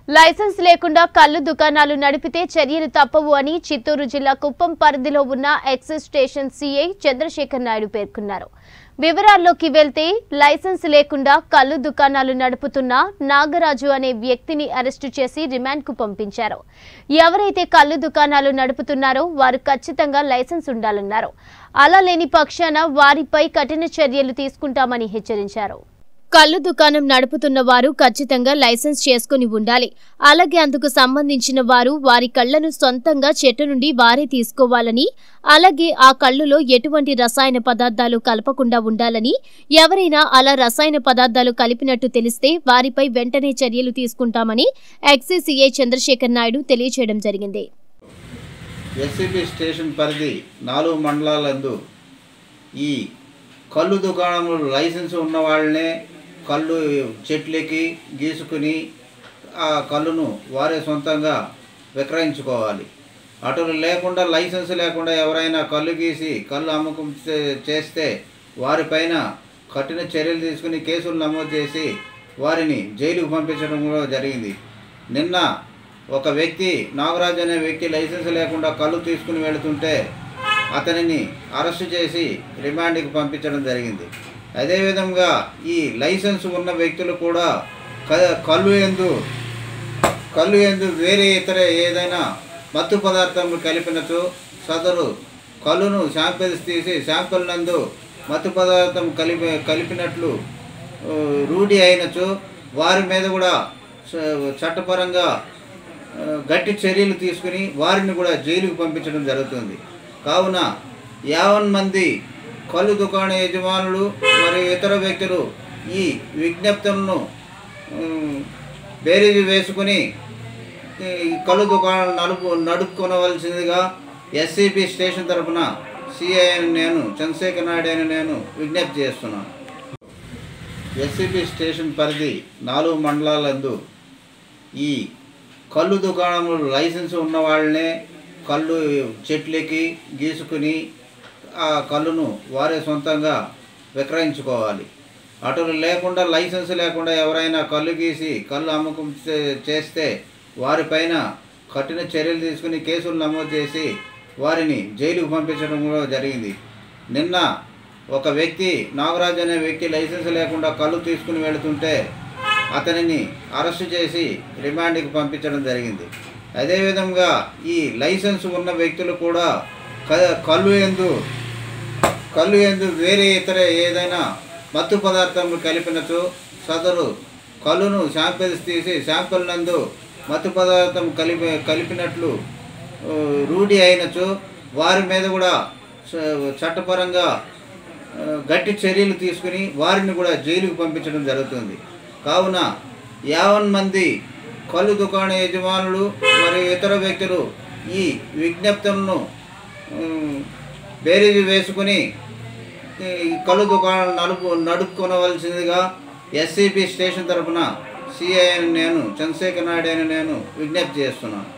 licence లేకుండా కళ్ళు దుకాణాలు నడిపితే చర్యలు తప్పవు అని చిత్తూరు జిల్లా కుప్పం పరిధిలో ఉన్న excise station CI Chandrasekhar Naidu పేర్కొన్నారు వివరాల్లోకి వెళ్తే లైసెన్స్ లేకుండా కళ్ళు దుకాణాలు నడుపుతున్న నాగరాజు అనే వ్యక్తిని అరెస్టు చేసి రిమాండ్కు పంపించారు ఎవరైతే కళ్ళు దుకాణాలు నడుపుతున్నారో వారు ఖచ్చితంగా లైసెన్స్ ఉండాలన్నారు అలా లేని పక్షాన వారిపై కఠిన చర్యలు తీసుకుంటామని హెచ్చరించారు కళ్ళు దుకాణం నడుపుతున్న వారు ఖచ్చితంగా లైసెన్స్ చేసుకుని ఉండాలి అలాగే అందుకు సంబంధించిన వారు వారి కళ్లను సొంతంగా చెట్టు నుండి వారే తీసుకోవాలని అలాగే ఆ కళ్ళులో ఎటువంటి రసాయన పదార్థాలు కలపకుండా ఉండాలని ఎవరైనా అలా రసాయన పదార్థాలు కలిపినట్టు తెలిస్తే వారిపై వెంటనే చర్యలు తీసుకుంటామని ఎక్సైజ్ సీఐ చంద్రశేఖర్ నాయుడు తెలియజేయడం జరిగింది ఎస్సీబీ స్టేషన్ పరిధి నాలుగు మండలాలందు ఈ కళ్ళు దుకాణంలో లైసెన్స్ ఉన్న వాళ్ళనే కళ్ళు చెట్లకి గీసుకుని ఆ కళ్ళును వారే సొంతంగా విక్రయించుకోవాలి అటు లేకుండా లైసెన్స్ లేకుండా ఎవరైనా కళ్ళు గీసి కళ్ళు అమ్మకం చే- చేస్తే వారిపైన కఠిన చర్యలు తీసుకుని కేసులు నమోదు చేసి వారిని జైలుకు పంపించడం కూడా జరిగింది నిన్న ఒక వ్యక్తి నాగరాజు అనే వ్యక్తి లైసెన్స్ లేకుండా కళ్ళు తీసుకుని వెళుతుంటే అతనిని అరెస్టు చేసి రిమాండ్కి పంపించడం జరిగింది అదేవిధంగా ఈ లైసెన్స్ ఉన్న వ్యక్తులు కూడా క- కళ్ళు ఎందు కళ్ళు ఎందు వేరే ఇతర ఏదైనా మత్తు పదార్థములు కలిపినచో సదరు కళ్ళును శాంపిల్స్ తీసి శాంపిల్ నందు మత్తు పదార్థం కలిపి కలిపినట్లు ఆ, రూఢి అయినచో వారి మీద కూడా చ- చట్టపరంగా ఆ, గట్టి చర్యలు తీసుకుని వారిని కూడా జైలుకు పంపించడం జరుగుతుంది కావున యావన్ మంది కళ్ళు దుకాణ యజమానులు మరియు ఇతర వ్యక్తులు ఈ విజ్ఞప్తులను ఉమ్, బేరీజు వేసుకుని ఈ కళ్ళు దుకాణాలు నడుపు నడుపుకొనవలసిందిగా ఎస్సీపీ స్టేషన్ తరపున సిఐ అని నేను చంద్రశేఖర్ నాయుడు అని నేను విజ్ఞప్తి చేస్తున్నాను ఎస్సీపీ స్టేషన్ పరిధి నాలుగు మండలాలందు ఈ కళ్ళు దుకాణంలో లైసెన్స్ ఉన్న వాళ్ళనే కళ్ళు చెట్లకి గీసుకుని ఆ కళ్ళును వారే సొంతంగా విక్రయించుకోవాలి అటు లేకుండా లైసెన్స్ లేకుండా ఎవరైనా కళ్ళు గీసి కళ్ళు అమ్మకం చే- చేస్తే వారిపైన కఠిన చర్యలు తీసుకుని కేసులు నమోదు చేసి వారిని జైలుకు పంపించడం కూడా జరిగింది నిన్న ఒక వ్యక్తి నాగరాజు అనే వ్యక్తి లైసెన్స్ లేకుండా కళ్ళు తీసుకుని వెళుతుంటే అతనిని అరెస్టు చేసి రిమాండ్కి పంపించడం జరిగింది అదేవిధంగా ఈ లైసెన్స్ ఉన్న వ్యక్తులు కూడా క- కళ్ళు ఎందు కళ్ళు ఎందు వేరే ఇతర ఏదైనా మత్తు పదార్థములు కలిపినచో సదరు కళ్ళును శాంపిల్స్ తీసి శాంపిల్ నందు మత్తు పదార్థం కలిపి కలిపినట్లు ఆ, రూఢి అయినచో వారి మీద కూడా చ- చట్టపరంగా ఆ, గట్టి చర్యలు తీసుకుని వారిని కూడా జైలుకు పంపించడం జరుగుతుంది కావున యావన్ మంది కళ్ళు దుకాణ యజమానులు మరియు ఇతర వ్యక్తులు ఈ విజ్ఞప్తులను ఉమ్, బేరీజు వేసుకుని ఈ కళ్ళు దుకాణాలు నడుపు నడుపుకొనవలసిందిగా ఎస్సీపీ స్టేషన్ తరపున సిఐ అని నేను చంద్రశేఖర్ నాయుడు అని నేను విజ్ఞప్తి చేస్తున్నాను